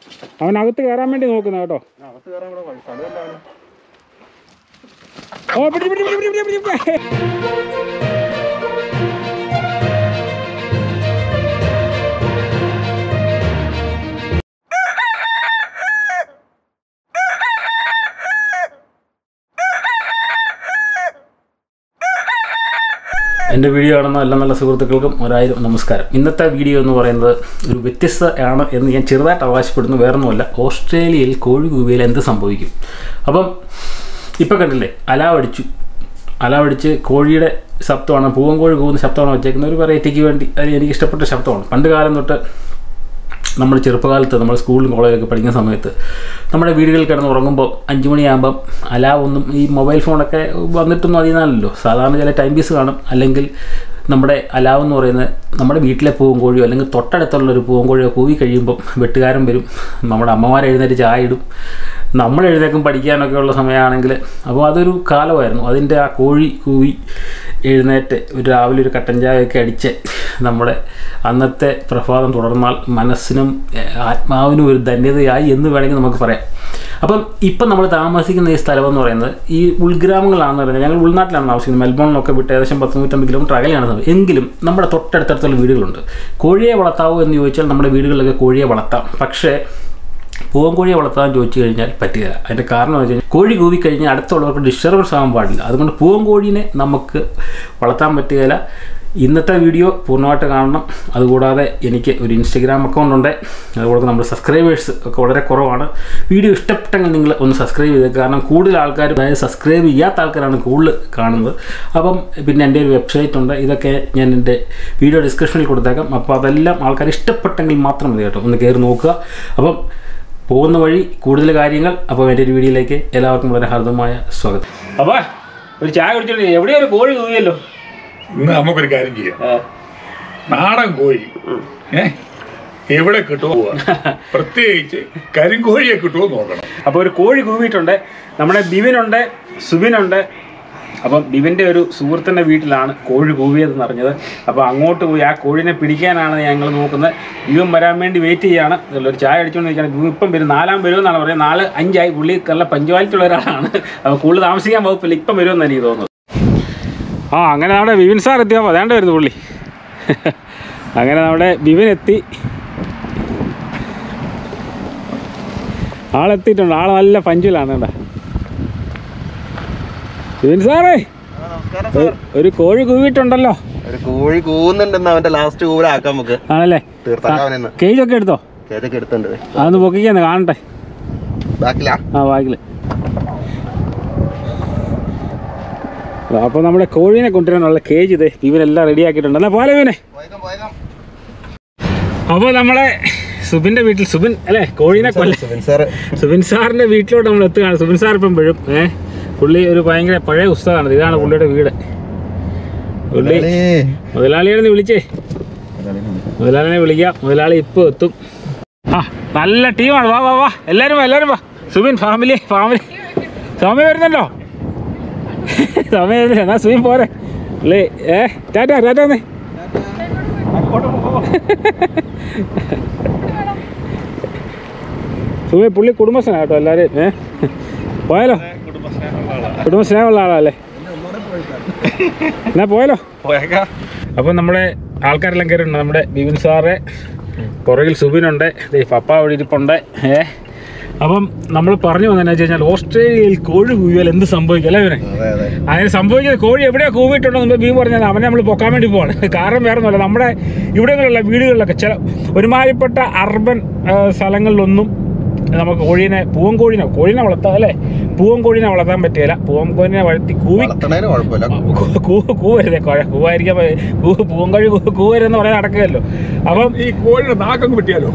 അവൻ അകത്ത് കയറാൻ വേണ്ടി നോക്കുന്ന കേട്ടോ അകത്ത് കയറാൻ കൂടെ വഴി സ്ഥലമില്ലാണ് ഓ പിടി പിടി പിടി പിടി പിടി പിടി എൻ്റെ വീഡിയോ കാണുന്ന എല്ലാ നല്ല സുഹൃത്തുക്കൾക്കും ഒരായിരം നമസ്കാരം ഇന്നത്തെ വീഡിയോ എന്ന് പറയുന്നത് ഒരു വ്യത്യസ്ത ആണ് എന്ന് ഞാൻ ചെറുതായിട്ട് അവകാശപ്പെടുന്നു വേറൊന്നുമല്ല ഓസ്ട്രേലിയയിൽ കോഴി കൂവിയിൽ എന്ത് സംഭവിക്കും അപ്പം ഇപ്പം കണ്ടില്ലേ അലാവടിച്ചു അലാവടിച്ച് കോഴിയുടെ ശബ്ദമാണ് പൂവൻ കോഴി കൂവുന്ന ശബ്ദമാണ് വെച്ചേക്കുന്നത് ഒരു വെറൈറ്റിക്ക് വേണ്ടി അത് എനിക്ക് ഇഷ്ടപ്പെട്ട ശബ്ദമാണ് പണ്ട് കാലം തൊട്ട് നമ്മൾ ചെറുപ്പകാലത്ത് നമ്മൾ സ്കൂളിലും കോളേജിലൊക്കെ പഠിക്കുന്ന സമയത്ത് നമ്മുടെ വീടുകളിൽ കിടന്ന് ഉറങ്ങുമ്പോൾ അഞ്ച് മണിയാകുമ്പം അലാവൊന്നും ഈ മൊബൈൽ ഫോണൊക്കെ വന്നിട്ടൊന്നും അറിയുന്നതല്ലോ സാധാരണ ചില ടൈം പീസ് കാണും അല്ലെങ്കിൽ നമ്മുടെ അലാവ് എന്ന് പറയുന്നത് നമ്മുടെ വീട്ടിലെ പൂവൻ കോഴിയോ അല്ലെങ്കിൽ തൊട്ടടുത്തുള്ള ഒരു പൂവൻ കോഴിയോ കൂവി കഴിയുമ്പം വെട്ടുകാരൻ വരും നമ്മുടെ അമ്മമാർ എഴുന്നേറ്റ് ചായ ഇടും നമ്മൾ എഴുന്നേക്കും പഠിക്കാനൊക്കെ ഉള്ള സമയമാണെങ്കിൽ അപ്പോൾ അതൊരു കാലമായിരുന്നു അതിൻ്റെ ആ കോഴി കൂവി എഴുന്നേറ്റ് ഒരു രാവിലെ ഒരു കട്ടൻ ചായയൊക്കെ അടിച്ച് നമ്മുടെ അന്നത്തെ പ്രഭാതം തുടർന്നാൽ മനസ്സിനും ഏഹ്, ആത്മാവിനും ഒരു ധന്യതയായി എന്ന് വേണമെങ്കിൽ നമുക്ക് പറയാം അപ്പം ഇപ്പം നമ്മൾ താമസിക്കുന്ന ഈ സ്ഥലം എന്ന് പറയുന്നത് ഈ ഉൾഗ്രാമങ്ങളാണെന്ന് പറയുന്നത് ഞങ്ങൾ ഉൾനാട്ടിലാണ് താമസിക്കുന്നത് മെൽബോണിലൊക്കെ വിട്ട് ഏകദേശം പത്ത് നൂറ്റമ്പത് കിലോമീറ്റർ അകലെയാണ് സ്ഥലം എങ്കിലും നമ്മുടെ തൊട്ടടുത്തടുത്തുള്ള വീടുകളുണ്ട് കോഴിയെ വളർത്താവോ എന്ന് ചോദിച്ചാൽ നമ്മുടെ വീടുകളിലൊക്കെ കോഴിയെ വളർത്താം പക്ഷേ പൂവൻ കോഴിയെ വളർത്താൻ ചോദിച്ചു കഴിഞ്ഞാൽ പറ്റുകയില്ല അതിൻ്റെ കാരണം എന്ന് വെച്ച് കഴിഞ്ഞാൽ കോഴി കൂവി കഴിഞ്ഞാൽ അടുത്തുള്ളവർക്ക് ഡിസ്റ്റർബൻസ് ആകാൻ പാടില്ല അതുകൊണ്ട് പൂവൻ കോഴീനെ നമുക്ക് വളർത്താൻ പറ്റുകയില്ല ഇന്നത്തെ വീഡിയോ പൂർണ്ണമായിട്ട് കാണണം അതുകൂടാതെ എനിക്ക് ഒരു ഇൻസ്റ്റഗ്രാം അക്കൗണ്ട് ഉണ്ട് അതുപോലെ നമ്മുടെ സബ്സ്ക്രൈബേഴ്സ് ഒക്കെ വളരെ കുറവാണ് വീഡിയോ ഇഷ്ടപ്പെട്ടെങ്കിൽ നിങ്ങൾ ഒന്ന് സബ്സ്ക്രൈബ് ചെയ്തേക്കുക കാരണം കൂടുതൽ ആൾക്കാർ അതായത് സബ്സ്ക്രൈബ് ചെയ്യാത്ത ആൾക്കാരാണ് കൂടുതൽ കാണുന്നത് അപ്പം പിന്നെ എൻ്റെ ഒരു വെബ്സൈറ്റ് ഉണ്ട് ഇതൊക്കെ ഞാൻ എൻ്റെ വീഡിയോ ഡിസ്ക്രിപ്ഷനിൽ കൊടുത്തേക്കാം അപ്പോൾ അതെല്ലാം ആൾക്കാർ ഇഷ്ടപ്പെട്ടെങ്കിൽ മാത്രം മതി കേട്ടോ ഒന്ന് കയറി നോക്കുക അപ്പം പോകുന്ന വഴി കൂടുതൽ കാര്യങ്ങൾ അപ്പോൾ എൻ്റെ ഒരു വീഡിയോയിലേക്ക് എല്ലാവർക്കും വളരെ ഹാർദമായ സ്വാഗതം അപ്പോൾ ഒരു ചായ കുടിച്ചിട്ട് എവിടെയോ ഒരു കോഴി തൂങ്ങിയല്ലോ ഇന്ന് നമുക്കൊരു കാര്യം ചെയ്യാം നാടൻ കോഴി ഏ എവിടെ കിട്ടുമോ പ്രത്യേകിച്ച് കരിങ്കോഴിയെ കിട്ടുമോ നോക്കണം അപ്പോൾ ഒരു കോഴി കൂവിയിട്ടുണ്ട് നമ്മുടെ ബിവിനുണ്ട് സുബിനുണ്ട് അപ്പം ബിവിൻ്റെ ഒരു സുഹൃത്തിൻ്റെ വീട്ടിലാണ് കോഴി കൂവിയതെന്ന് അറിഞ്ഞത് അപ്പോൾ അങ്ങോട്ട് പോയി ആ കോഴിനെ പിടിക്കാനാണ് ഞങ്ങൾ നോക്കുന്നത് ബിവൻ വരാൻ വേണ്ടി വെയിറ്റ് ചെയ്യാണ് ഒരു ചായ അടിച്ചുകൊണ്ട് നിൽക്കുകയാണ് ബിവൻ ഇപ്പം വരും നാലാം വരുമെന്നാണ് പറയുന്നത് നാല് അഞ്ചായി പുള്ളി നല്ല പഞ്ചുവാലിറ്റി ഉള്ള ഒരാളാണ് അപ്പോൾ കൂടുതൽ താമസിക്കാൻ വകുപ്പില്ല ഇപ്പം വരുമെന്ന് എനിക്ക് തോന്നുന്നത് ആ അങ്ങനെ നമ്മുടെ ബിവിൻ സാർ എത്തിയപ്പോൾ അതേണ്ട വരുന്നു പുള്ളി അങ്ങനെ നമ്മുടെ ബിവിൻ എത്തി ആളെത്തിയിട്ടുണ്ട് ആള് നല്ല പഞ്ചിലാണ് കേട്ടോ ബിവിൻ സാറേ ഒരു- ഒരു കോഴി കൂവിയിട്ടുണ്ടല്ലോ ഒരു കോഴി കൂവുന്നുണ്ടെന്ന് അവന്റെ ലാസ്റ്റ് കൂവലാക്കാം നമുക്ക് ആണല്ലേ തീർത്താക്കാം അവനെന്ന് കേജ് ഒക്കെ എടുത്തോ കേതൊക്കെ എടുത്തുണ്ട് അതൊന്ന് പൊക്കിക്കാന്ന് കാണട്ടെ ബാക്കിലാ ആ ബാക്കില് അപ്പോൾ നമ്മുടെ കോഴീനെ കൊണ്ടുവരാനുള്ള കേജ് ഇത് ഇവരെല്ലാം റെഡി ആക്കിയിട്ടുണ്ട് എന്നാ പോലെ ഇവനെ പോയേക്കാം പോയേക്കാം അപ്പോൾ നമ്മളെ സുബിൻ്റെ വീട്ടിൽ സുബിൻ അല്ലേ കോഴീനെ കൊല്ല സുബിൻ സാറ് സുബിൻ സാറിൻ്റെ വീട്ടിലോട്ട് നമ്മൾ എത്തുകയാണ് സുബിൻ സാർ ഇപ്പം വരും ഏ പുള്ളി ഒരു ഭയങ്കര പഴയ ഉസ്താദാണ് ഇതാണ് പുള്ളിയുടെ വീട് പുള്ളി മുതലാളിയാണെന്ന് വിളിച്ചേ മുതലാളിനെ വിളിക്കാം മുതലാളി ഇപ്പോൾ എത്തും ആ നല്ല ടീമാണ് വാ വാ വാ എല്ലാവരും വാ എല്ലാവരും വാ സുബിൻ ഫാമിലി ഫാമിലി സ്വാമി വരുന്നുണ്ടോ സ്വാമി വരുന്നില്ല എന്നാ സുബിൻ പോരെ പുള്ളി ഏ ടാറ്റാ ടാറ്റാന്നേ സുബി പുള്ളി കുടുംബസ്നേഹം കേട്ടോ എല്ലാവരും ഏ പോയാലോ കുടുംബസ്നേഹമുള്ള ആളല്ലേ എന്നാ പോയാലോ പോയേക്കാം അപ്പോൾ നമ്മുടെ ആൾക്കാരെല്ലാം കയറിയിട്ടുണ്ട് നമ്മുടെ ബിപിൻ സാറ് പുറകിൽ സുബിനുണ്ട് ദേ പപ്പ അവിടെ ഇരിപ്പുണ്ട് ഏ അപ്പം നമ്മൾ പറഞ്ഞു വന്നതെന്ന് വെച്ച് കഴിഞ്ഞാൽ ഓസ്ട്രേലിയയിൽ കോഴി കൂവിയാൽ എന്ത് സംഭവിക്കും അല്ലേ ഇവനെ അതെ അതെ അതിന് സംഭവിക്കുന്നത് കോഴി എവിടെയാ കൂവിയിട്ടുണ്ടോ എന്ന് ബീം പറഞ്ഞാൽ അവനെ നമ്മൾ പൊക്കാൻ വേണ്ടി പോവാണ് കാരണം വേറെ ഒന്നുമല്ല നമ്മുടെ ഇവിടെയുള്ള വീടുകളിലൊക്കെ ചില ഒരുമാതിരിപ്പെട്ട അർബൻ ആ, സ്ഥലങ്ങളിലൊന്നും നമുക്ക് കോഴീനെ പൂവൻ കോഴീനെ കോഴീനെ വളർത്താം അല്ലേ പൂവൻ കോഴീനെ വളർത്താൻ പറ്റുകയില്ല പൂവൻ കോഴീനെ വളർത്തി കൂവി വളർത്തണേന് കുഴപ്പമില്ല കൂ- കൂ- കൂവരുതേ കോഴ കൂവായിരിക്കാൻ കൂ പൂവൻകഴി കൂവരുതെന്ന് പറയാൻ നടക്കുകയല്ലോ അപ്പം ഈ കോഴിയുടെ നാക്കങ്ങ് പറ്റിയാലോ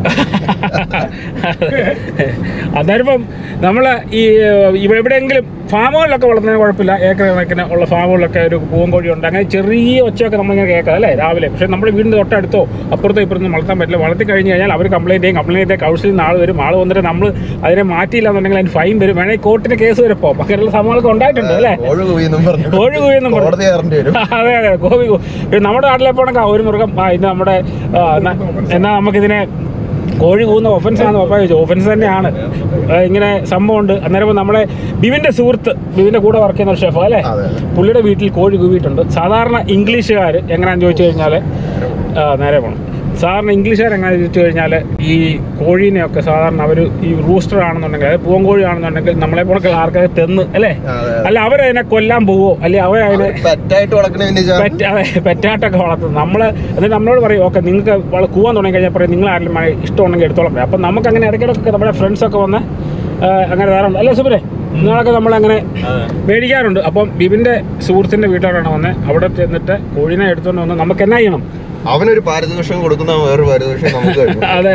അന്നേരം നമ്മൾ ഈ ഇവിടെ എവിടെയെങ്കിലും ഫാമുകളിലൊക്കെ വളർത്തുന്നതിന് കുഴപ്പമില്ല ഏക്കർ കണക്കിന് ഉള്ള ഫാമുകളിലൊക്കെ ഒരു പൂവൻ കോഴി ഉണ്ട് അങ്ങനെ ചെറിയ ഒച്ചയൊക്കെ നമ്മളിങ്ങനെ കേൾക്കാം അല്ലേ രാവിലെ പക്ഷേ നമ്മുടെ വീടിൻ്റെ തൊട്ടടുത്തോ അപ്പുറത്തോ ഇപ്പുറത്തും വളർത്താൻ പറ്റില്ല വളർത്തി കഴിഞ്ഞ് കഴിഞ്ഞാൽ അവർ കംപ്ലയിൻറ്റ് ചെയ്യും കംപ്ലയിൻറ്റ് ചെയ്ത് കൗൺസിലിൽ നിന്ന് ആൾ വരും ആൾ വന്നിട്ട് നമ്മൾ അതിനെ മാറ്റിയില്ല എന്നുണ്ടെങ്കിൽ അതിന് ഫൈൻ വരും വേണമെങ്കിൽ കോർട്ടിന് കേസ് വരെ പോകും അങ്ങനെയുള്ള സംഭവങ്ങളൊക്കെ ഉണ്ടായിട്ടുണ്ട് അല്ലേ കോഴി കൂവിയെന്നും പറഞ്ഞു കോഴി കൂവിയെന്നും പറഞ്ഞു. കോടതി കയറേണ്ടി വരും അതെ അതെ ഗോപി ഗോ- ഇത് നമ്മുടെ നാട്ടിലെ പോണെങ്കിൽ ഒരു മൃഗം ആ ഇത് നമ്മുടെ ആ, എന്നാ- എന്നാ നമുക്കിതിനെ കോഴി കൂന്ന ഒഫൻസ് ആണ് പപ്പ ചോദിച്ചു ഒഫൻസ് തന്നെയാണ് ആ, ഇങ്ങനെ സംഭവമുണ്ട് അന്നേരം നമ്മളെ ബിവിൻ്റെ സുഹൃത്ത് ബിവിൻ്റെ കൂടെ വർക്ക് ചെയ്യുന്ന ഒരു ഷെഫ് അല്ലേ അതെ, പുള്ളിയുടെ വീട്ടിൽ കോഴി കൂവിയിട്ടുണ്ട് സാധാരണ ഇംഗ്ലീഷുകാർ എങ്ങനെയാണെന്ന് ചോദിച്ചു കഴിഞ്ഞാൽ നേരെ പോകണം സാധാരണ ഇംഗ്ലീഷുകാർ എങ്ങനെയാണെന്ന് ചോദിച്ചു കഴിഞ്ഞാൽ ഈ കോഴീനെയൊക്കെ സാധാരണ അവർ ഈ റൂസ്റ്റർ ആണെന്നുണ്ടെങ്കിൽ അതായത് പൂവൻ കോഴി ആണെന്നുണ്ടെങ്കിൽ നമ്മളെ പോലെ ആൾക്കാരെ തെന്ന് അല്ലേ അതെ. അല്ല അവരതിനെ കൊല്ലാൻ പോവോ അല്ലെ അവരതിനെ പെറ്റായിട്ട് വളർക്കണതിന്റെ പെറ്റ് അതെ പെറ്റാട്ടൊക്കെ വളർത്തുന്നത് നമ്മൾ എന്നിട്ട് നമ്മളോട് പറയും ഓക്കെ നിങ്ങൾക്ക് വള കൂവാൻ തുടങ്ങി കഴിഞ്ഞാൽ പറയും നിങ്ങൾ ആരെങ്കിലും മഴ ഇഷ്ടമുണ്ടെങ്കിൽ എടുത്തോളം പറയും അപ്പം നമുക്ക് അങ്ങനെ ഇടയ്ക്കിടയ്ക്ക് നമ്മുടെ ഫ്രണ്ട്സൊക്കെ വന്ന് ആ, അങ്ങനെ തരാറുണ്ട് അല്ലേ സുബിനെ നിങ്ങളൊക്കെ നമ്മളങ്ങനെ മേടിക്കാറുണ്ട് അപ്പം ബിബിൻ്റെ സുഹൃത്തിൻ്റെ വീട്ടിലാണ് വന്നത് അവിടെ ചെന്നിട്ട് കോഴിനെ എടുത്തുകൊണ്ട് വന്ന് നമുക്ക് എന്നാ ചെയ്യണം അവനൊരു പാരിതോഷികം കൊടുക്കുന്ന വേറൊരു പാരിതോഷികം നമുക്ക് കഴിഞ്ഞു അതെ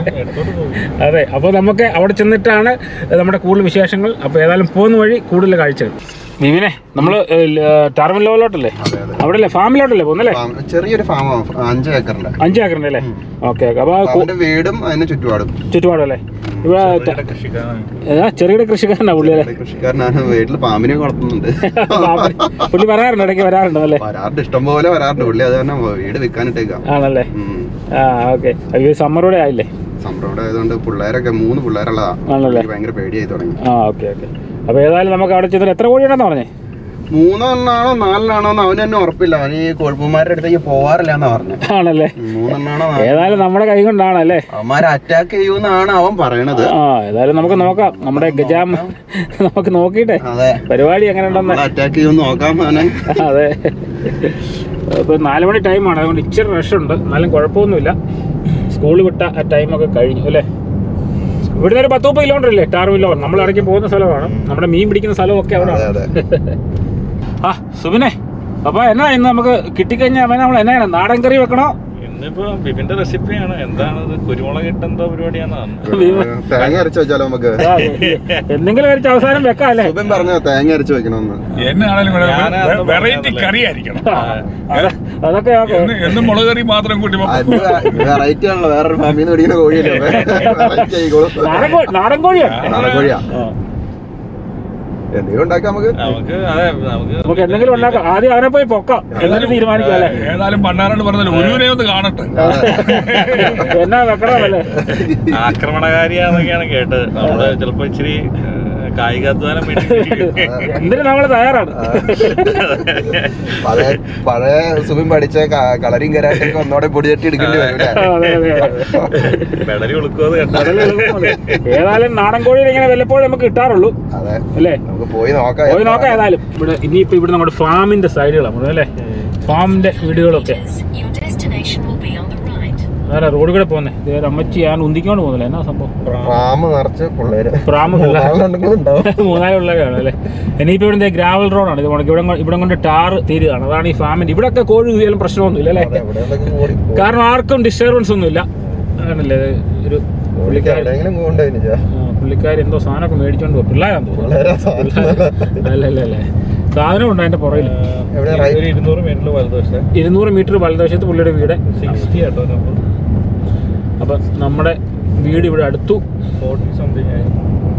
അതെ അപ്പോൾ നമുക്ക് അവിടെ ചെന്നിട്ടാണ് നമ്മുടെ കൂടുതൽ വിശേഷങ്ങൾ അപ്പോൾ ഏതായാലും പോകുന്ന വഴി കൂടുതൽ കാഴ്ചകൾ ബിബിനെ നമ്മൾ ടാർമിലോട്ടല്ലേ അവിടെ അല്ലേ ഫാമിലോട്ടല്ലേ പോകുന്നല്ലേ ഫാം- ചെറിയൊരു ഫാമാണ് അഞ്ച് ഏക്കറിന്റെ അഞ്ച് ഏക്കറിൻ്റെ അല്ലേ ഓക്കെ ഓക്കെ അപ്പോൾ അവന്റെ വീടും അതിന് ചുറ്റുപാടും ചുറ്റുപാടല്ലേ ഇവിടെ ത- ഏതാ ചെറുകിട കൃഷിക്കാരനാ പുള്ളി അല്ലേ കൃഷിക്കാരനാണ് വീട്ടിൽ പാമ്പിനെ വളർത്തുന്നുണ്ട് പുള്ളി വരാറുണ്ട് ഇടയ്ക്ക് വരാറുണ്ട് അല്ലേ വരാറുണ്ട് ഇഷ്ടം പോലെ വരാറുണ്ട് പുള്ളി അത് തന്നെ വീട് വിൽക്കാനിട്ടേക്കാം ആണല്ലേ ആ ഓക്കെ ഇത് സമ്മറോടെ ആയില്ലേ സംരംഭം ആയതുകൊണ്ട് പിള്ളേരൊക്കെ മൂന്ന് പിള്ളേരുള്ളതാ ആണല്ലേ എനിക്ക് ഭയങ്കര പേടിയായി തുടങ്ങി ആ ഓക്കെ ഓക്കെ അപ്പോൾ ഏതായാലും നമുക്ക് അവിടെ ചെന്നിട്ട് എത്ര കോഴിയാണെന്ന് പറഞ്ഞേ മൂന്നെണ്ണാണോ നാലെണ്ണാണോ എന്ന് അവന് തന്നെ ഉറപ്പില്ല അവൻ ഈ കോഴിപ്പന്മാരുടെ അടുത്തേക്ക് പോവാറില്ല എന്നാ പറഞ്ഞത് ആണല്ലേ മൂന്നെണ്ണാണോ നാ- ഏതായാലും നമ്മുടെ കൈ കൊണ്ടാണല്ലേ അവന്മാരെ അറ്റാക്ക് ചെയ്യൂന്നാണ് അവൻ പറയണത് ആ ഏതായാലും നമുക്ക് നോക്കാം നമ്മുടെ ഗജാം നമുക്ക് നോക്കിയിട്ടെ അതെ പരിപാടി എങ്ങനെ ഉണ്ടെന്ന് അറ്റാക്ക് ചെയ്യുമെന്ന് നോക്കാം അവനെ അതെ ഇപ്പോൾ നാല് മണി ടൈമാണ് അതുകൊണ്ട് ഇച്ചിരി റഷ് ഉണ്ട് എന്നാലും കുഴപ്പമൊന്നുമില്ല സ്കൂൾ വിട്ട ആ ടൈമൊക്കെ കഴിഞ്ഞു അല്ലേ ഇവിടുന്ന് ഒരു പത്ത് മുപ്പത് കിലോമീറ്റർ ഇല്ലേ ടാർവില്ലോ നമ്മൾ ഇടയ്ക്ക് പോകുന്ന സ്ഥലമാണ് നമ്മുടെ മീൻ പിടിക്കുന്ന സ്ഥലമൊക്കെ അവിടെ അതെ അതെ ആ സുബിനെ അപ്പൊ എന്നാ ഇന്ന് നമുക്ക് കിട്ടിക്കഴിഞ്ഞാൽ അവനെ നമ്മൾ എന്നാണ് നാടൻ കറി വെക്കണോ ഇന്നിപ്പോ ബിബിന്റെ റെസിപ്പിയാണ് എന്താണത് കുരുമുളക് ഇട്ടെന്തോ പരിപാടിയാന്ന് പറഞ്ഞു തേങ്ങ അരച്ച് വെച്ചാലോ നമുക്ക് ആ, എന്തെങ്കിലും കഴിച്ച് അവസാനം വെക്കാം അല്ലേ സുബൻ പറഞ്ഞോ തേങ്ങ അരച്ച് വെക്കണമെന്ന് എന്നാണെങ്കിലും ഞാനാ അത് വെറൈറ്റി പറഞ്ഞതല്ലേ. കറി ആയിരിക്കണം അത് അതൊക്കെ ഓക്കെ എന്ന് എന്നും മുളക് കറി മാത്രം കൂട്ടി വെറൈറ്റി ആണല്ലോ വേറൊരു ഫാമിന്ന് പിടിക്കുന്ന കോഴിയല്ലേ വെറൈറ്റി ആയിക്കോളും നാടൻ കോഴി നാടൻ കോഴിയാണ് നാടൻ കോഴിയാ എന്തെങ്കിലും ഉണ്ടാക്കാം നമുക്ക് നമുക്ക് അതെ നമുക്ക് നമുക്ക് എന്തെങ്കിലും ഉണ്ടാക്കാം ആദ്യം അവനെ പോയി പൊക്കാം എന്നിട്ട് തീരുമാനിക്കാം അല്ലേ ഏതായാലും പണ്ടാരോട് പറഞ്ഞാൽ ഒരുവിനെ ഒന്ന് കാണട്ടെ എന്നാ വെക്കണമല്ലേ ആക്രമണകാരിയാന്നൊക്കെയാണ് കേട്ടത് നമ്മള് ചിലപ്പോ ഇച്ചിരി ഏഹ്, കായികാധ്വാനം വേണ്ടി എന്തിനു നമ്മൾ തയ്യാറാണ് പഴയ പഴയ സുബിൻ പഠിച്ച കളറിങ് കരാട്ടൊക്കെ ഒന്നോടെ പൊടിചട്ടി എടുക്കേണ്ടി വരും അല്ലേ അതെ, അതെ, അതെ. മെഡലി കൊടുക്കുമെന്ന് കേട്ടോ കടലിൽ എഴുതുന്നത്. ഏതായാലും നാടൻ കോഴിയിൽ ഇങ്ങനെ വല്ലപ്പോഴും നമുക്ക് കിട്ടാറുള്ളൂ അതെ അല്ലേ നമുക്ക് പോയി നോക്കാം പോയി നോക്കാം ഏതായാലും ഇവിടെ ഇനിയിപ്പോ ഇവിടെ നമ്മുടെ ഫാമിന്റെ സൈഡുകളാണ് അല്ലേ ഫാമിന്റെ വീടുകളൊക്കെ Your destination will be on the right. വേറെ റോഡ് കൂടെ പോകുന്നേ ഇത് ഒരു അമ്മച്ചി ഞാൻ ഉന്തിക്കൊണ്ട് പോകുന്നില്ല എന്നാ സംഭവം ഫാമ് നിറച്ച് പിള്ളേര് പ്രാമ മൂന്നാലെണ്ണം ഉണ്ടാവും മൂന്നാല് പിള്ളേരാണ് അല്ലേ ഇനിയിപ്പോ ഇവിടെ ഗ്രാവൽ റോഡാണ് ഇത് ഇവിടെ ഇവിടെ കൊണ്ട് ടാറ് തീരുകയാണ് അതാണ് ഈ ഫാമിന്റെ ഇവിടെയൊക്കെ കോഴി കുതിയാലും പ്രശ്നമൊന്നുമില്ല അല്ലേ അതെ, എവിടെയെങ്കിലൊക്കെ ഓടി പോകും. കാരണം ആർക്കും ഡിസ്റ്റർബൻസ് ഒന്നുമില്ല ആണല്ലേ ഇത് ഒരു പുള്ളിക്കാരി എവിടെയെങ്കിലും കൊണ്ടുപോയിന് ചാ. ആ, പുള്ളിക്കാരി എന്തോ സാധനമൊക്കെ മേടിച്ചോണ്ട് പോകും പിള്ളേരാന്ന് തോന്നുന്നു പിള്ളേരെ സാധനം. അല്ല അല്ല അല്ലേ സാധനം ഉണ്ട് അതിന്റെ പുറകിൽ എവിടെ ഏഹ്, right? ഒരു ഇരുന്നൂറ് മീറ്റർ വലതുവശം ഇരുന്നൂറ് മീറ്റർ വലതുവശത്ത് പുള്ളിയുടെ വീട് സിക്സ്റ്റി ആട്ടോ നമ്പർ അപ്പം നമ്മുടെ വീട് ഇവിടെ അടുത്തു ഫോർട്ടി സംതിങ് ആയി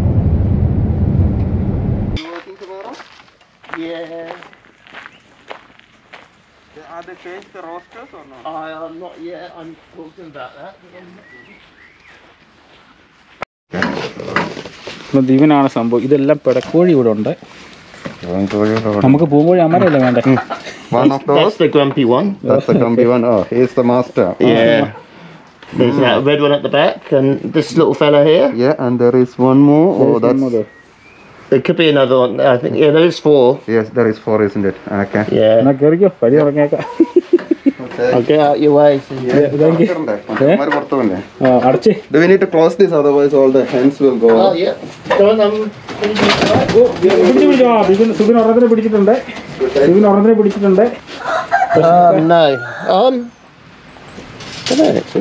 ഇപ്പം ദിവനാണ് സംഭവം ഇതെല്ലാം പിടക്കോഴി ഇവിടെ ഉണ്ട് നമുക്ക് പൂങ്കോഴി അമരല്ലേ വേണ്ടേ One of those? That's the grumpy one. That's the grumpy one. Oh, he's the master. Yeah. There's that red one at the back, and this little fella here. Yeah, and there is one more. Oh, that's... There could be another one. I think yeah, there is four. Yes, there is four, isn't it? Okay. Yeah. എന്നാ കയറിക്കോ പരി ഇറങ്ങിയേക്കാം I'll get out your way. So you... thank you. മറ്റന്മാര് പുറത്ത് പോണ്ടേ? ആ, അടച്ച് Do we need to close this? Otherwise, all the hens will go. Oh yeah. Don't um. ഓ, പിടിച്ച് പിടിച്ചോ ആ, ബിബിൻ സുബിൻ ഒരെണ്ണത്തിന് പിടിച്ചിട്ടുണ്ട് സുബിൻ ഒരെണ്ണത്തിന് പിടിച്ചിട്ടുണ്ട് Um no. Um. Don't know actually.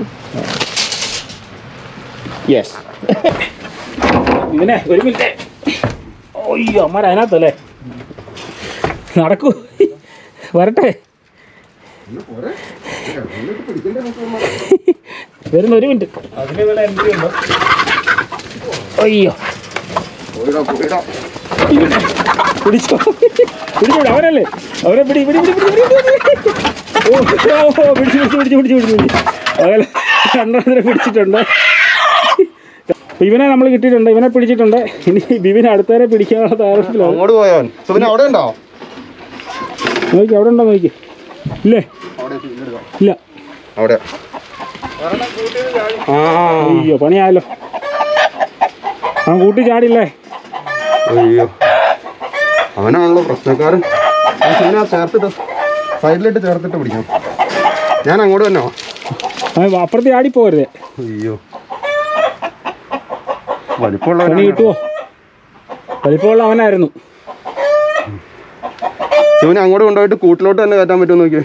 Yes. ഇവനെ ഒരു മിനിറ്റ് അയ്യോ അമ്മ അതിനകത്തല്ലേ നടക്കൂ വരട്ടെ വരുന്ന ഒരു മിനിറ്റ് അതിന് വില എൻട്രി ഉണ്ടോ അയ്യോ പോയിടാ, പോയിടാ. പിടിച്ചോ പിടിച്ചോ അവനല്ലേ അവനെ പിടി പിടി പിടി പിടി പിടി, പിടി. ഓ ഓ, ഓ, പിടിച്ചു പിടിച്ചു പിടിച്ചു പിടിച്ചു പിടിച്ചു പിടിച്ചു അവനെ രണ്ടെണ്ണത്തിനെ പിടിച്ചിട്ടുണ്ട് അപ്പോൾ ഇവനെ നമ്മൾ കിട്ടിയിട്ടുണ്ട് ഇവനെ പിടിച്ചിട്ടുണ്ട് ഇനി ബിബിനെ അടുത്തവരെ പിടിക്കാനുള്ള തയ്യാറെടുപ്പിലാണ് അങ്ങോട്ട് പോയവൻ സുബിൻ അവിടെ ഉണ്ടോ നോക്കി അവിടെ ഉണ്ടോ നോക്കി ഇല്ലേ ഇല്ല അവിടെ ആ അയ്യോ പണിയായല്ലോ അവൻ കൂട്ടി ചാടില്ലേ അയ്യോ അവനാണല്ലോ പ്രശ്നക്കാരൻ ആ സുബിനെ ആ ചേർത്തിട്ട് സൈഡിലിട്ട് ചേർത്തിട്ട് പിടിക്കാം ഞാൻ അങ്ങോട്ട് തന്നെ അവൻ അപ്പുറത്ത് ചാടിപ്പോരുതേ അയ്യോ പണി വലിപ്പമുള്ളവനാണ് കിട്ടുമോ വലിപ്പമുള്ള അവനായിരുന്നു ശിവനെ അങ്ങോട്ട് കൊണ്ടുപോയിട്ട് കൂട്ടിലോട്ട് തന്നെ കയറ്റാൻ പറ്റുമോ നോക്കി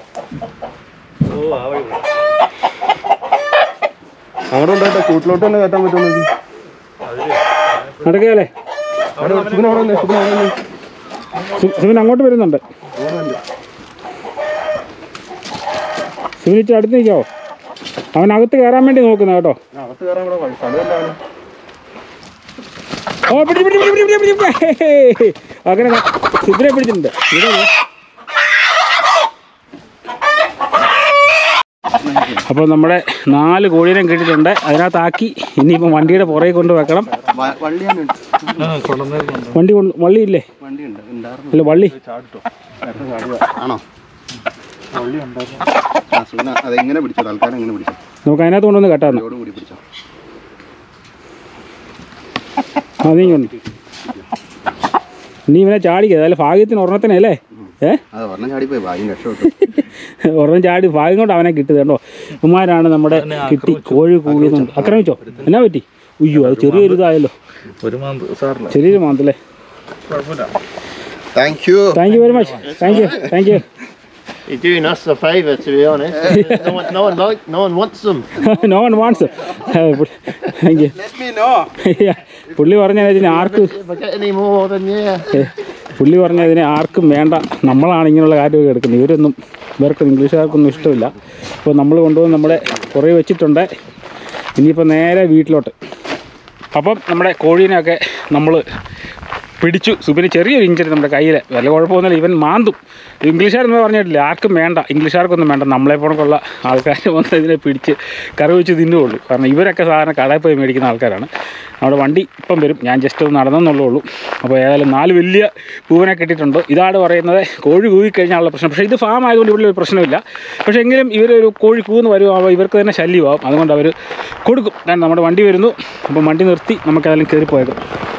അങ്ങോട്ട് കൊണ്ടുപോയിട്ട് കൂട്ടിലോട്ട് തന്നെ കയറ്റാൻ പറ്റുമോ നോക്കി നടക്കുകയല്ലേ അവിടെ ശിവൻ അവിടെ വന്നേ, ശിവൻ അവിടെ വന്നേ. ശിവൻ അങ്ങോട്ട് വരുന്നുണ്ട് ശിവൻ ഇച്ചിരി അടുത്ത് നിൽക്കാവോ അവൻ അകത്ത് കയറാൻ വേണ്ടി നോക്കുന്ന കേട്ടോ അകത്ത് കയറാൻ ഇവിടെ വഴി സ്ഥലമില്ല അവന്. ഓ പിടി പിടി പിടി പിടി പിടി പിടി ഹേ, ഹേ. അങ്ങനെ സിദ്ധിനെ പിടിച്ചിട്ടുണ്ട് ഇവിടെ വാ. അപ്പോൾ നമ്മുടെ നാല് കോഴീനെ കിട്ടിയിട്ടുണ്ട് അതിനകത്താക്കി ഇനിയിപ്പോൾ വണ്ടിയുടെ പുറകെ കൊണ്ട് വെക്കണം വ- വള്ളിയാനുണ്ട് വണ്ടി കൊണ്ട് വള്ളിയില്ലേ വണ്ടിയുണ്ട് ഉണ്ടായിരുന്നു അല്ല വള്ളി ആണോ വള്ളി ഉണ്ടായിരുന്നു ആ സുന അതെങ്ങനെ പിടിച്ചോ തൽക്കാലം എങ്ങനെ പിടിച്ചോ നമുക്ക് അതിനകത്ത് കൊണ്ടുവന്ന് കെട്ടാന്ന് ഇതോട് കൂടി പിടിച്ചോ ആ നീ കൊണ്ട് നീ ഇവനെ ചാടിക്കുക അതായത് ഭാഗ്യത്തിന് ഒരെണ്ണത്തിനല്ലേ ഏ അത് പറഞ്ഞ ചാടിപ്പോയി ഭാഗ്യം രക്ഷപ്പെട്ടു ഒരെണ്ണം ചാടി ഭാഗ്യം കൊണ്ട് അവനെ കിട്ടിയത് കേട്ടോ ഉമാരാണ് നമ്മുടെ കിട്ടി കോഴി കൂവിയെന്നുണ്ട് ആക്രമിച്ചോ എന്നാ പറ്റി ഉയ്യോ അത് ചെറിയൊരു ഇതായല്ലോ ഒരു മാന്ത് സാറില്ല ചെറിയൊരു മാന്തല്ലേ thank you thank you very much thank you thank you You're doing us a favour, to be honest. no, one, no one like, no one wants them. No one wants thank you പുള്ളി പറഞ്ഞതിന് ആർക്ക് If I get any more, then yeah. ഏ, പുള്ളി പറഞ്ഞതിന് ആർക്കും വേണ്ട നമ്മളാണ് ഇങ്ങനെയുള്ള കാര്യമൊക്കെ എടുക്കുന്നത് ഇവരൊന്നും ഇവർക്ക് ഇംഗ്ലീഷുകാർക്കൊന്നും ഇഷ്ടമില്ല അപ്പോൾ നമ്മൾ കൊണ്ടുവന്ന് നമ്മുടെ കുറേ വെച്ചിട്ടുണ്ട് ഇനിയിപ്പോൾ നേരെ വീട്ടിലോട്ട് അപ്പം നമ്മുടെ കോഴീനെയൊക്കെ നമ്മൾ പിടിച്ചു സുബിന് ചെറിയൊരു ഇഞ്ചറി നമ്മുടെ കയ്യിൽ വല്ല കുഴപ്പമൊന്നുമില്ല ഇവൻ മാന്തും ഇംഗ്ലീഷുകാരൊന്നും പറഞ്ഞിട്ടില്ല ആർക്കും വേണ്ട ഇംഗ്ലീഷുകാർക്കൊന്നും വേണ്ട നമ്മളെ പോണക്കുള്ള ആൾക്കാർ വന്ന് ഇതിനെ പിടിച്ച് കറി വെച്ച് തിന്നുള്ളൂ കാരണം ഇവരൊക്കെ സാധാരണ കടയിൽ പോയി മേടിക്കുന്ന ആൾക്കാരാണ് നമ്മുടെ വണ്ടി ഇപ്പം വരും ഞാൻ ജസ്റ്റ് ഒന്ന് നടന്നെന്നുള്ളേ ഉള്ളൂ അപ്പോൾ ഏതായാലും നാല് വലിയ പൂവിനെ കിട്ടിയിട്ടുണ്ട് ഇതാണ് പറയുന്നത് കോഴി കൂവിക്കഴിഞ്ഞാലുള്ള പ്രശ്നം പക്ഷേ ഇത് ഫാം ആയതുകൊണ്ട് ഇവിടെ ഒരു പ്രശ്നമില്ല പക്ഷേ എങ്കിലും ഇവരൊരു കോഴി കൂന്ന് വരുമ്പോൾ ഇവർക്ക് തന്നെ ശല്യമാവും അതുകൊണ്ട് അവർ കൊടുക്കും കാരണം നമ്മുടെ വണ്ടി വരുന്നു അപ്പം വണ്ടി നിർത്തി നമുക്ക് ഏതായാലും കയറി പോയേക്കും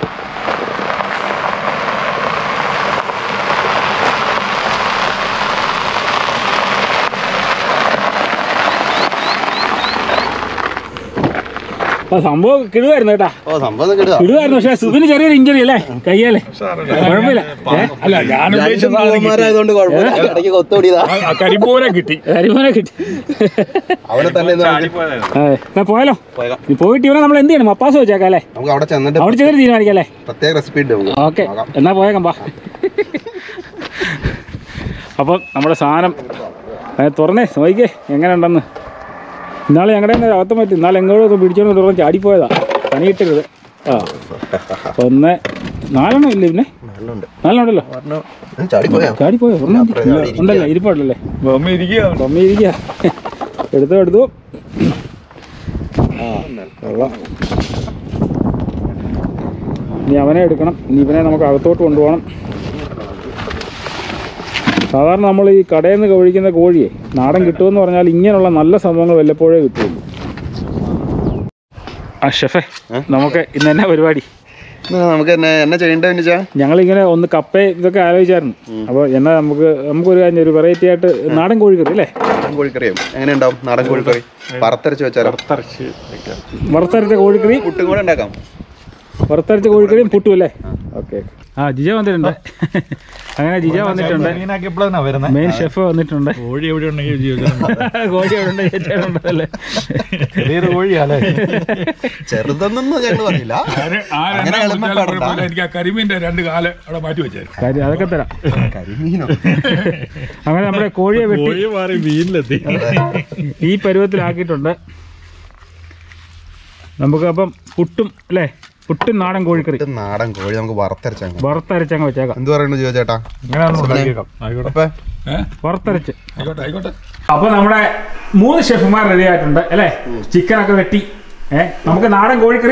ആ സംഭവം കിടുവായിരുന്നു കേട്ടാ ഓ സംഭവം കേട്ടോ കിടുവായിരുന്നു പക്ഷേ സുബിന് ചെറിയൊരു ഇഞ്ചറി അല്ലേ കയ്യല്ലേ കുഴപ്പമില്ല ഏ? അല്ല ഞാൻ ഉദ്ദേശിച്ച സാധനം കിട്ടി. പൂവന്മാരായതുകൊണ്ട് കുഴപ്പമില്ല ഇടയ്ക്ക് കൊത്തുപിടിയതാ ആ, ആ കരിമ്പൂരെ കിട്ടി കരിമോനെ കിട്ടി അവനെ തന്നെ ഇന്ന് വിളിച്ച് ചാടിപ്പോയതായിരുന്നു അതെ എന്നാ പോയാലോ പോയേക്കാം. നീ പോയിട്ട് ഇവനെ നമ്മൾ എന്ത് ചെയ്യണം മപ്പാസ് വെച്ചേക്കാം അല്ലേ നമുക്ക് അവിടെ ചെന്നിട്ട് അവിടെ ചെന്നിട്ട് തീരുമാനിക്കാം അല്ലേ പ്രത്യേക റെസിപ്പി ഉണ്ട് നമുക്ക് ഓക്കെ നോക്കാം. എന്നാ പോയേക്കാം പാ അപ്പം നമ്മുടെ സാധനം അത് തുറന്നേ നോക്കിക്കേ എങ്ങനെ ഉണ്ടെന്ന് ഇന്നാളെ ഞങ്ങളുടെ തന്നെ അകത്തം പറ്റി ഇന്നാളെ എങ്ങോട്ടൊക്കെ പിടിച്ചോണ്ട് തുറന്ന് ചാടിപ്പോയതാ പണിയിട്ടരുത് ആ ഒന്ന് നാലെണ്ണം ഇല്ല പിന്നെ നല്ലുണ്ട് നാലെണ്ണുണ്ടല്ലോ ചാടിപ്പോയാ ചാടിപ്പോയോ ഒരെണ്ണം അപ്പുറം ഇല്ല, അവിടെ ഉണ്ടല്ലോ ഇരിപ്പുണ്ടല്ലേ ബൊമ്മ ഇരിക്കുകയാണ് തൊമ്മ ഇരിക്കുക എടുത്തു എടുത്തു ആ കൊള്ളാം ഇനി അവനെ എടുക്കണം ഇനി ഇവനെ നമുക്ക് അകത്തോട്ട് കൊണ്ടുപോകണം സാധാരണ നമ്മൾ ഈ കടയിൽ നിന്ന് കഴിക്കുന്ന കോഴിയെ നാടൻ കിട്ടുമെന്ന് പറഞ്ഞാൽ ഇങ്ങനെയുള്ള നല്ല സംഭവങ്ങൾ വല്ലപ്പോഴേ കിട്ടുള്ളൂ ആ ഷെഫേ നമുക്ക് ഇന്ന് എന്നാ പരിപാടി ഇന്ന് നമുക്ക് എന്നെ എന്നെ ചെയ്യേണ്ടതെന്ന് വെച്ചാ ഞങ്ങളിങ്ങനെ ഒന്ന് കപ്പ ഇതൊക്കെ ആലോചിച്ചായിരുന്നു അപ്പോൾ എന്നാ നമുക്ക് നമുക്കൊരു കാര്യം ഒരു വെറൈറ്റി ആയിട്ട് നാടൻ കോഴിക്കറി അല്ലേ നാടൻ കോഴിക്കറിയും എങ്ങനെ ഉണ്ടാവും നാടൻ കോഴിക്കറി വറുത്തരച്ച് വെച്ചാലോ വറുത്തരച്ച കോഴിക്കറി പുട്ടും കൂടെ ഉണ്ടാക്കാം വറുത്തരച്ച കോഴിക്കറിയും പുട്ടും അല്ലേ ഓക്കെ ആ ജിജ വന്നിട്ടുണ്ട് അങ്ങനെ ജിജ വന്നിട്ടുണ്ട് ക്ലീനാക്കിയപ്പോഴാണ് വരുന്നത് മെയിൻ ഷെഫ് വന്നിട്ടുണ്ട് കോഴി എവിടെ ഉണ്ടെങ്കിൽ ജീവിതം കോഴി അവിടെ ഉണ്ട് ചേച്ചനുണ്ടല്ലേ ചെറിയൊരു കോഴിയാലേ ചെറുതെന്നൊന്നും ഞങ്ങൾ പറഞ്ഞില്ല അങ്ങനെ എളുപ്പപ്പെടണ്ട. എനിക്ക് ആ കരിമീന്റെ രണ്ട് കാല് അവിടെ മാറ്റി വെച്ചേ കാര്യം അതൊക്കെ തരാം കരിമീനോ അങ്ങനെ നമ്മുടെ കോഴിയെ വെട്ടി കോഴി മാറി മീനിലെത്തി ഈ പരുവത്തിലാക്കിയിട്ടുണ്ട് നമുക്ക് അപ്പം പുട്ടും അല്ലേ പുട്ടും നാടൻ കോഴിക്കറി ഇത് നാടൻ കോഴി നമുക്ക് വറുത്തരച്ചാക്കാം വറുത്തരച്ചങ്ങ് വെച്ചേക്കാം എന്ത് പറയുന്നു ജോ ചേട്ടാ ആയിക്കോട്ടെ അപ്പൊ ഏഹ് വറുത്തരച്ച് ആയിക്കോട്ടെ ആയിക്കോട്ടെ അപ്പൊ നമ്മുടെ മൂന്ന് ഷെഫുമാർ റെഡി ആയിട്ടുണ്ട് അല്ലേ ചിക്കൻ ഒക്കെ വെട്ടി ഏഹ് നമുക്ക് നാടൻ കോഴിക്കറി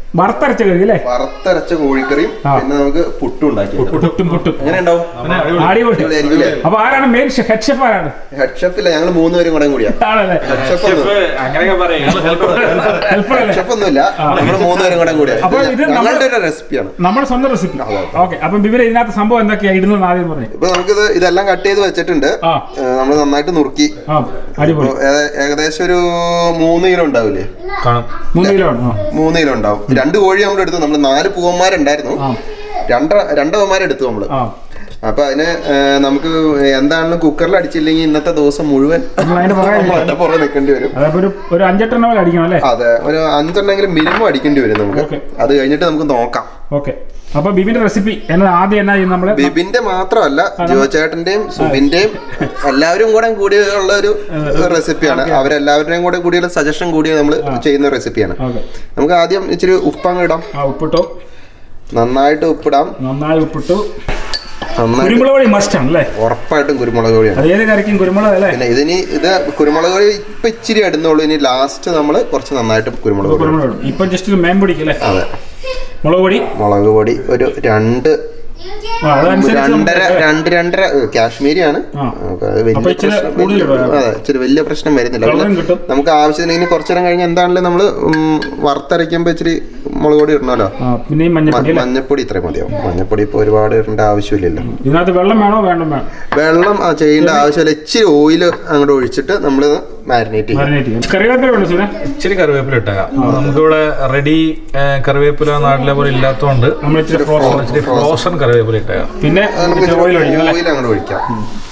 വറുത്തരച്ച കറി അല്ലേ വറുത്തരച്ച കോഴിക്കറിയും ആ. പിന്നെ നമുക്ക് പുട്ടും ഉണ്ടാക്കി പുട്ടും പുട്ടും എങ്ങനെ ഉണ്ടാവും അടിപൊളി അടിപൊളിയായിരിക്കും അല്ലേ അപ്പൊ ആരാണ് മെയിൻ ഹെഡ് ഷെഫ് ആരാണ് ഹെഡ് ഷെഫ് ഇല്ല ഞങ്ങൾ മൂന്നുപേരും കൂടെ കൂടിയാ ആണല്ലേ ഹെഡ് ഷെഫ് ഒന്നും അങ്ങനെയൊക്കെ പറയാം ഹെൽപ്പർ അല്ലേ ഷെഫ് ഒന്നുമില്ല നമ്മൾ മൂന്നുപേരും കൂടെ കൂടിയാ അപ്പൊ ഇത് ഇത് നമ്മൾ- ഞങ്ങളുടെ ഒരു റെസിപ്പിയാണ് നമ്മുടെ സ്വന്തം റെസിപ്പി ഓക്കെ അപ്പം വിവരം ഇതിനകത്ത് സംഭവം എന്തൊക്കെയാ ഇടുന്നത് ആദ്യം പറഞ്ഞു ഇപ്പൊ നമുക്കിത് ഇതെല്ലാം കട്ട് ചെയ്ത് വെച്ചിട്ടുണ്ട് ആ നമ്മൾ നന്നായിട്ട് നുറുക്കി ആ അടിപൊളി ഇപ്പൊ ഏ- ഏകദേശം ഒരു മൂന്ന് കിലോ ഉണ്ടാവില്ലേ മൂന്ന് കിലോ ആണ് ആ മൂന്ന് കിലോ ഉണ്ടാവും രണ്ട് കോഴി നമ്മൾ എടുത്തു നമ്മൾ നാല് പൂവന്മാരുണ്ടായിരുന്നു ആ. രണ്ട രണ്ടവന്മാരെടുത്തു നമ്മള് ആ അപ്പൊ അതിന് ഏ, നമുക്ക് എന്താണെങ്കിലും കുക്കറിൽ അടിച്ചില്ലെങ്കിൽ ഇന്നത്തെ ദിവസം മുഴുവൻ നമ്മൾ അതിന്റെ പുറകെ നമ്മൾ അതിന്റെ പുറകെ നിൽക്കേണ്ടി വരും അതപ്പോ ഒരു ഒരു അഞ്ചെട്ടെണ്ണം പോലെ അടിക്കണം അല്ലേ അതെ ഒരു അഞ്ചെണ്ണെങ്കിലും മിനിമം അടിക്കേണ്ടി വരും നമുക്ക് Okay. അത് കഴിഞ്ഞിട്ട് നമുക്ക് നോക്കാം ഓക്കെ അപ്പൊ ബിബിന്റെ റെസിപ്പി എന്നത് ആദ്യം എന്നാ ചെയ്യുന്നത് നമ്മള് ബിബിന്റെ മാത്രമല്ല ജിയോചേട്ടന്റെയും സുബിന്റെയും എല്ലാവരും കൂടെ കൂടിയുള്ള ഒരു റെസിപ്പിയാണ് അവരെല്ലാവരുടെയും കൂടെ കൂടിയുള്ള സജഷൻ കൂടി നമ്മൾ ചെയ്യുന്ന റെസിപ്പിയാണ് ഓക്കെ നമുക്ക് ആദ്യം ഇച്ചിരി ഉപ്പങ്ങ് ഇടാം ആ ഉപ്പിട്ടു നന്നായിട്ട് ഉപ്പിടാം നന്നായി ഉപ്പിട്ടു നന്നായിട്ട് കുരുമുളക് പൊടി മസ്റ്റ് ആണ് അല്ലേ ഉറപ്പായിട്ടും കുരുമുളക് പൊടിയാണ് അത് ഏത് കറിക്കും കുരുമുളക് അല്ലേ പിന്നെ ഇതിനി ഇത് കുരുമുളക് പൊടി ഇപ്പൊ ഇച്ചിരി ഇടുന്നുള്ളൂ ഇനി ലാസ്റ്റ് നമ്മൾ കുറച്ച് നന്നായിട്ട് കുരുമുളക് പൊടി ഇടും. കുരുമുളക് പൊടി. ഇപ്പൊ ജസ്റ്റ് ഒരു മേൻ പൊടിക്ക് അല്ലേ അതെ മുളക് പൊടി മുളക് പൊടി ഒരു രണ്ട് ആ, അതനുസരിച്ച് രണ്ടര നമുക്ക് രണ്ട് രണ്ടര ഏ, കാശ്മീരിയാണ് ആ. നമുക്ക് അത് വലിയ അപ്പൊ ഇച്ചിരി പ്രശ്നം കൂടുതൽ വലിയ- ഇടുക. അതെ ഇച്ചിരി വലിയ പ്രശ്നം വരുന്നില്ല കളറും പിന്നെ കിട്ടും. നമുക്ക് ആവശ്യത്തിന് ഇനി കുറച്ചു നേരം കഴിഞ്ഞ് എന്താണെങ്കിലും നമ്മൾ വറുത്തരയ്ക്കുമ്പോൾ ഇച്ചിരി മുളക് പൊടി ഇടണമല്ലോ ആ പിന്നെ ഈ മഞ്ഞപ്പൊടി അല്ലേ മഞ്ഞപ്പൊടി ഇത്രയും മതിയാവും മഞ്ഞപ്പൊടി ഇപ്പോൾ ഒരുപാട് ഇടേണ്ട ആവശ്യമില്ലല്ലോ ഇതിനകത്ത് വെള്ളം വേണോ വേണ്ട വേണം വെള്ളം ആ, ചെയ്യേണ്ട ആവശ്യമില്ല ഇച്ചിരി ഓയിൽ അങ്ങോട്ട് ഒഴിച്ചിട്ട് നമ്മൾ മാരിനേറ്റ് ചെയ്യും മാരിനേറ്റ് ചെയ്യാം കറിവേപ്പില വേണം സുനെ ഇച്ചിരി കറിവേപ്പില ഇട്ടേക്കാം നമുക്കിവിടെ റെഡി കറിവേപ്പില നാട്ടിലെ പോലെ ഇല്ലാത്തതുകൊണ്ട് നമ്മൾ ഇച്ചിരി ഫ്രോസൺ ഇച്ചിരി ഫ്രോസൺ കറിവേപ്പില ഇട്ടേക്കാം പിന്നെ അത് നമുക്ക് ഇച്ചിരി ഓയിൽ ഒഴിക്കും അല്ലേ ഓയിൽ അങ്ങോട്ട് ഒഴിക്കാം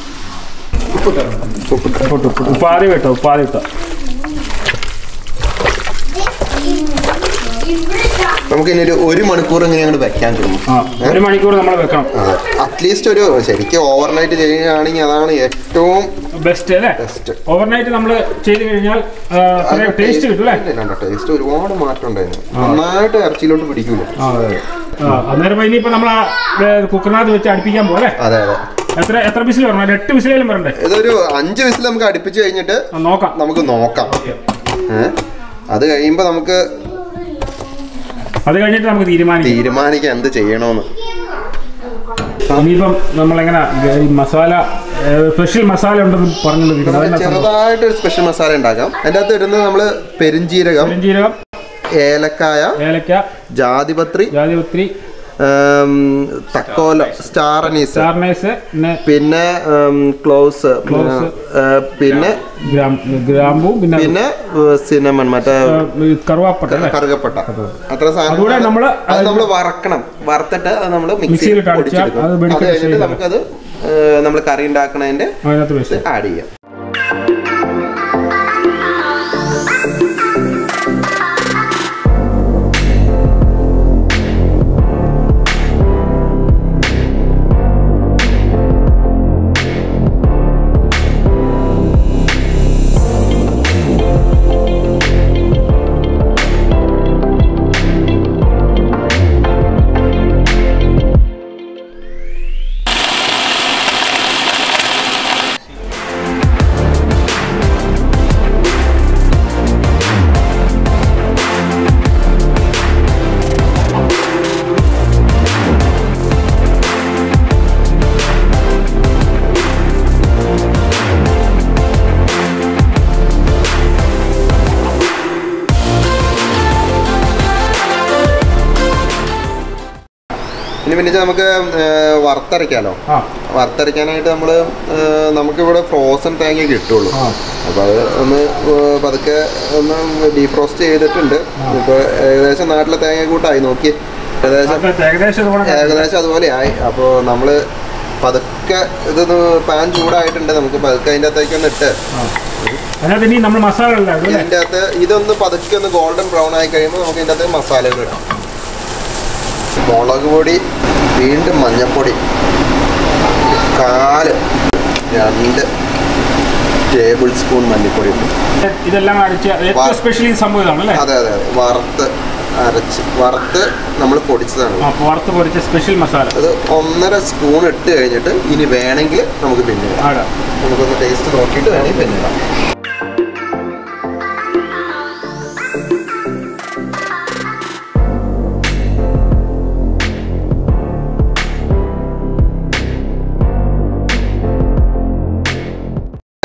ഉപ്പാതി കേട്ടോ ഉപ്പാതി ഇട്ടോ നമുക്ക് ഇനി ഒരു ഒരു മണിക്കൂർ ഇങ്ങനെ അങ്ങോട്ട് വെക്കാൻ തോന്നും ആ ഒരു മണിക്കൂർ നമ്മൾ വെക്കണം അറ്റ്ലീസ്റ്റ് ഒരു ശരിക്കും ഓവർനൈറ്റ് ചെയ്യുകയാണെങ്കിൽ അതാണ് ഏറ്റവും ബെസ്റ്റ് അല്ലേ ബെസ്റ്റ് ഓവർനൈറ്റ് നമ്മൾ ചെയ്ത് കഴിഞ്ഞാൽ ടേസ്റ്റ് കിട്ടും അല്ലേ ടേസ്റ്റ് ഒരുപാട് മാറ്റം ഉണ്ടായിരുന്നു നന്നായിട്ട് ഇറച്ചിയിലോട്ട് പിടിക്കൂല ആ അതെ ആ അന്നേരം ഇനിയിപ്പോ നമ്മൾ കുക്കറിനകത്ത് വെച്ച് അടുപ്പിക്കാൻ പോലെ അതെ അതെ എത്ര എത്ര വിസിൽ വരണം ഒരു എട്ട് വിസിലേലും വരണ്ടേ ഇതൊരു അഞ്ച് വിസിൽ നമുക്ക് അടുപ്പിച്ച് കഴിഞ്ഞിട്ട് ആ, നോക്കാം നമുക്ക് നോക്കാം ഏ? അത് കഴിയുമ്പോൾ നമുക്ക് അത് കഴിഞ്ഞിട്ട് നമുക്ക് തീരുമാനിക്കാം തീരുമാനിക്കാം എന്ത് ചെയ്യണമെന്ന് ഇനിയിപ്പം നമ്മളെങ്ങനെ ഈ മസാല സ്പെഷ്യൽ മസാല ഉണ്ടെന്ന് പറഞ്ഞിട്ടുണ്ട് നമുക്ക് ചെറുതായിട്ട് ഒരു സ്പെഷ്യൽ മസാല ഉണ്ടാക്കാം അതിൻ്റെ അകത്ത് ഇടുന്നത് നമ്മൾ പെരിഞ്ചീരകം പെരുംജീരകം ഏലക്കായ ഏലക്ക ജാതിപത്രി ജാതിപത്രി ഉം, തക്കോല സ്റ്റാർ അനീസ് സ്റ്റാർനൈസ് പിന്നെ പിന്നെ ക്ലോസ് Cloves. പിന്നെ ഗ്രാം ഗ്രാമ്പൂ പിന്നെ പിന്നെ സിനമൺ മറ്റേ ഏ, ഈ കറുവാപ്പട്ട അല്ലേ കറുകപ്പട്ട അത്ര സാധനം അതുകൂടെ നമ്മള് അത് നമ്മൾ വറക്കണം വറുത്തിട്ട് അത് നമ്മൾ മിക്സിയിലിട്ട് മിക്സിയിൽ അടിച്ചാൽ പൊടിച്ചെടുക്കും അത് അത് വെടിക്കെട്ട് കഴിഞ്ഞിട്ട് ചെയ്ത് നമുക്കത് നമ്മൾ കറി ഉണ്ടാക്കണതിന്റെ അതിനകത്ത് വെച്ച് ആഡ് ചെയ്യാം ഇനി പിന്നെ നമുക്ക് ഏർ, വറുത്തരയ്ക്കാലോ ആ വറുത്തരയ്ക്കാനായിട്ട് നമ്മൾ നമുക്കിവിടെ ഫ്രോസൺ തേങ്ങ കിട്ടുള്ളൂ ആ. അപ്പോൾ അത് ഒന്ന് ഏർ, പതുക്കെ ഒന്ന് ഡീഫ്രോസ്റ്റ് ചെയ്തിട്ടുണ്ട് ഇപ്പോൾ ഏകദേശം നാട്ടിലെ തേങ്ങ കൂട്ടായി നോക്കി ഏകദേശം അപ്പൊ ഏകദേശം ഇതുകൂടെ ഏകദേശം അതുപോലെ ആയി അപ്പോൾ നമ്മൾ പതുക്കെ ഇതൊന്ന് പാൻ ചൂടായിട്ടുണ്ട് നമുക്ക് പതുക്കെ അതിൻ്റെ അകത്തേക്ക് ഒന്ന് ഇട്ട് അതിനകത്ത് ഇനി നമ്മൾ മസാല ഉണ്ടാകും അല്ലേ ഇതിൻ്റെ അകത്ത് ഇതൊന്ന് പതുക്കെ ഒന്ന് ഗോൾഡൻ ബ്രൗൺ ആയി കഴിയുമ്പോൾ നമുക്ക് ഇതിൻ്റെ അകത്ത് മസാലകൾ ഇടാം മുളക് പൊടി വീണ്ടും മഞ്ഞൾപ്പൊടി കാല് രണ്ട് ടേബിൾ സ്പൂൺ മല്ലിപ്പൊടി ഇട്ടു ഇതെല്ലാം അടിച്ച് ഏറ്റവും വാ- സ്പെഷ്യൽ ഈ സംഭവം ഇതാണ് അല്ലേ അതെ അതെ അതെ വറുത്ത് അരച്ച് വറുത്ത് നമ്മൾ പൊടിച്ചതാണ് ആ വറുത്ത് പൊരിച്ച സ്പെഷ്യൽ മസാല അത് ഒന്നര സ്പൂൺ ഇട്ട് കഴിഞ്ഞിട്ട് ഇനി വേണമെങ്കിൽ നമുക്ക് പിന്നെ ഇടാം. ആടാ നമുക്കൊന്ന് ടേസ്റ്റ് നോക്കിയിട്ട് വേണമെങ്കിൽ പിന്നെ ഇടാം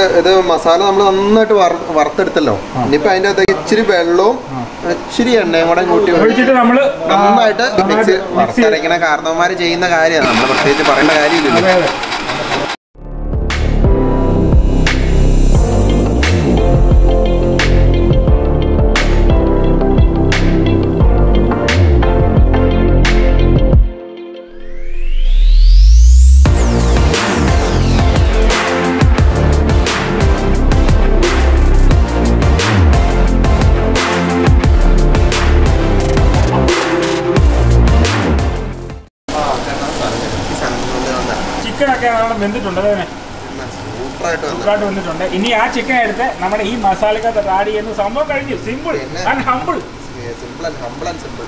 ഇത് മസാല നമ്മൾ നന്നായിട്ട് വറ- വറുത്തെടുത്തല്ലോ ഇനിയിപ്പോ അതിന്റെ അകത്തേക്ക് ഇച്ചിരി വെള്ളവും ഇച്ചിരി എണ്ണയും കൂടെ കൂട്ടി ഒഴിച്ച് ഒഴിച്ചിട്ട് നമ്മള് നന്നായിട്ട് മിക്സ് വറുത്തരയ്ക്കണ കാരണവന്മാര് ചെയ്യുന്ന കാര്യമാണ് നമ്മൾ പ്രത്യേകിച്ച് പറയേണ്ട കാര്യമില്ലല്ലോ അതെ അതെ ചിക്കനൊക്കെ അവിടെ വെന്തിട്ടുണ്ട് അതെ സൂപ്പറായിട്ട് വന്നു സൂപ്പറായിട്ട് വന്നിട്ടുണ്ട് ഇനി ആ ചിക്കൻ എടുത്ത് നമ്മുടെ ഈ മസാലക്കകത്ത് ആഡ് ചെയ്യുന്ന സംഭവം കഴിഞ്ഞു സിമ്പിൾ പിന്നെ? And humble simple and humble and simple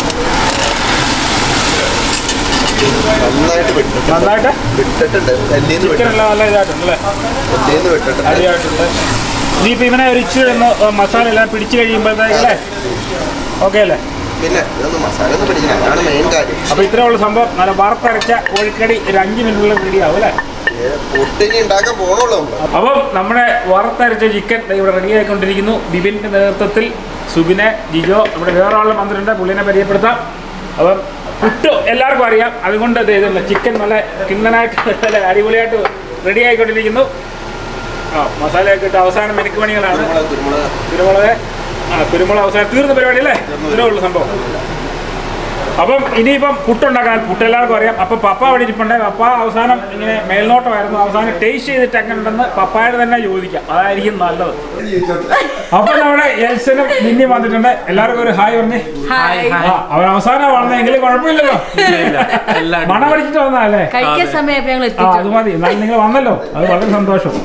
നന്നായിട്ട് വിട്ടിട്ടുണ്ട് നന്നായിട്ട് വിട്ടിട്ടുണ്ട് എല്ലിന്ന് ചിക്കൻ വിട്ടിട്ടുണ്ട് എല്ലാം നല്ല ഇതായിട്ടുണ്ട് അല്ലേ എല്ലിന്ന് വിട്ടിട്ടുണ്ട് അടിയായിട്ടുണ്ട് ഇനിയിപ്പോൾ ഇവനെ ഒരു ഇച്ചിരി ഒന്ന് മസാല എല്ലാം പിടിച്ച് കഴിയുമ്പോഴത്തേക്കല്ലേ ഓക്കെ അല്ലേ പിന്നെ ഇതൊന്ന് മസാല ഒന്ന് പിടിക്കണം അതാണ് മെയിൻ കാര്യം അപ്പോൾ ഇത്രയുള്ള സംഭവം നല്ല വറുത്തരച്ച കോഴിക്കടി ഒരു അഞ്ച് മിനിറ്റിനുള്ളിൽ റെഡി ആവും അല്ലേ പൊട്ടിനി ഉണ്ടാക്കാൻ പോണുള്ളൂ നമ്മള് അപ്പം നമ്മുടെ വറുത്തരച്ച ചിക്കൻ ദേ ഇവിടെ റെഡി ആയിക്കൊണ്ടിരിക്കുന്നു ബിബിൻ്റെ നേതൃത്വത്തിൽ സുബിനെ ജിജോ ഇവിടെ വേറെ ആളും വന്നിട്ടുണ്ട് പുള്ളിനെ പരിചയപ്പെടുത്താം അപ്പം പുട്ട് എല്ലാവർക്കും അറിയാം അതുകൊണ്ട് ഇത് ഇതുണ്ട് ചിക്കൻ നല്ല കിണ്ണനായിട്ട് നല്ല അടിപൊളിയായിട്ട് റെഡി ആയിക്കൊണ്ടിരിക്കുന്നു ആ മസാലയൊക്കെ ഇട്ട് അവസാനം മെനുക്ക് പണികളാണ് കുരുമുളക് കുരുമുളക് കുരുമുളക് ആ കുരുമുളക് അവസാനം തീർന്ന പരിപാടി അല്ലേ ഇത്രേ ഉള്ളൂ സംഭവം അപ്പം ഇനിയിപ്പം പുട്ടുണ്ടാക്കാൻ പുട്ട് എല്ലാവർക്കും അറിയാം അപ്പം പപ്പ അവിടെ ഇരിപ്പുണ്ട് പപ്പ അവസാനം ഇങ്ങനെ മേൽനോട്ടമായിരുന്നു അവസാനം ടേസ്റ്റ് ചെയ്തിട്ട് എങ്ങനെ ഉണ്ടെന്ന് പപ്പായോട് തന്നെ ചോദിക്കാം അതായിരിക്കും നല്ലത് അപ്പൊ നമ്മുടെ എൽസനും നിന്നി വന്നിട്ടുണ്ട് എല്ലാവർക്കും ഒരു ഹായ് പറഞ്ഞേ ആ, അവൻ അവസാനം വന്നെങ്കിലും കുഴപ്പമില്ലല്ലോ മണം പഠിച്ചിട്ട് വന്നതല്ലേ കഴിക്കാൻ സമയം ഞങ്ങൾ ആ എത്തിയിട്ടുണ്ട് അത് മതി എന്നാലും നിങ്ങൾ വന്നല്ലോ അത് വളരെ സന്തോഷം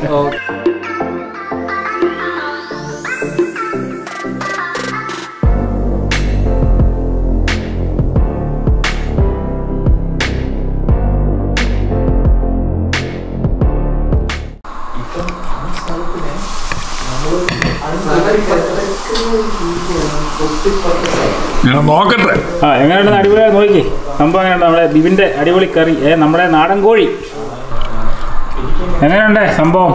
ഞാൻ നോക്കട്ടെ ആ എങ്ങനെയുണ്ടെന്ന് അടിപൊളിയായി നോക്കി സംഭവം എങ്ങനെയുണ്ട് നമ്മുടെ ബിബിന്റെ അടിപൊളി കറി ഏ നമ്മുടെ നാടൻ കോഴി എങ്ങനെയുണ്ട് സംഭവം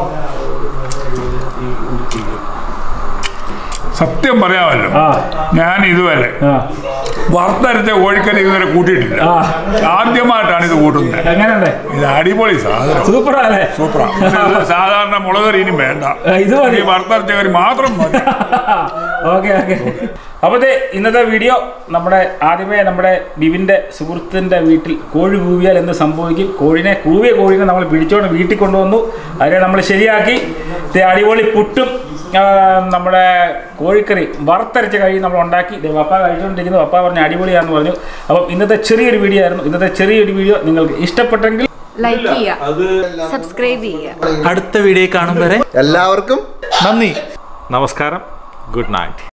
സത്യം പറയാമല്ലോ ആ ഞാൻ ഇതുവരെ ആ വറുത്തരച്ച കോഴിക്കറി ഇതുവരെ കൂട്ടിയിട്ടില്ല ആ ആദ്യമായിട്ടാണ് ഇത് കൂട്ടുന്നത് എങ്ങനെയുണ്ട് ഇത് അടിപൊളി സാധനം സൂപ്പർ അല്ലേ സൂപ്പറാ പക്ഷേ ഇത് സാധാരണ മുളകറി ഇനി വേണ്ട ആ, ഇത് മതി. ഈ വറുത്തരച്ച കറി മാത്രം മതി ഓക്കെ ഓക്കെ അപ്പോൾ ദേ ഇന്നത്തെ വീഡിയോ നമ്മുടെ ആദ്യമേ നമ്മുടെ ബിബിൻ്റെ സുഹൃത്തിൻ്റെ വീട്ടിൽ കോഴി കൂവിയാൽ എന്ത് സംഭവിക്കും കോഴിനെ കൂവിയ കോഴിനെ നമ്മൾ പിടിച്ചോണ്ട് വീട്ടിൽ കൊണ്ടുവന്നു അതിനെ നമ്മൾ ശരിയാക്കി ദേ അടിപൊളി പുട്ടും ആ, നമ്മുടെ കോഴിക്കറി വറുത്തരച്ച കഴി നമ്മൾ ഉണ്ടാക്കി ദേ പപ്പ കഴിച്ചുകൊണ്ടിരിക്കുന്നു പപ്പ പറഞ്ഞ അടിപൊളിയാണെന്ന് പറഞ്ഞു അപ്പം ഇന്നത്തെ ചെറിയൊരു വീഡിയോ ആയിരുന്നു ഇന്നത്തെ ചെറിയൊരു വീഡിയോ നിങ്ങൾക്ക് ഇഷ്ടപ്പെട്ടെങ്കിൽ ലൈക്ക് ചെയ്യുക സബ്സ്ക്രൈബ് ചെയ്യുക അടുത്ത വീഡിയോ കാണും വരെ എല്ലാവർക്കും നന്ദി നമസ്കാരം ഗുഡ് നൈറ്റ്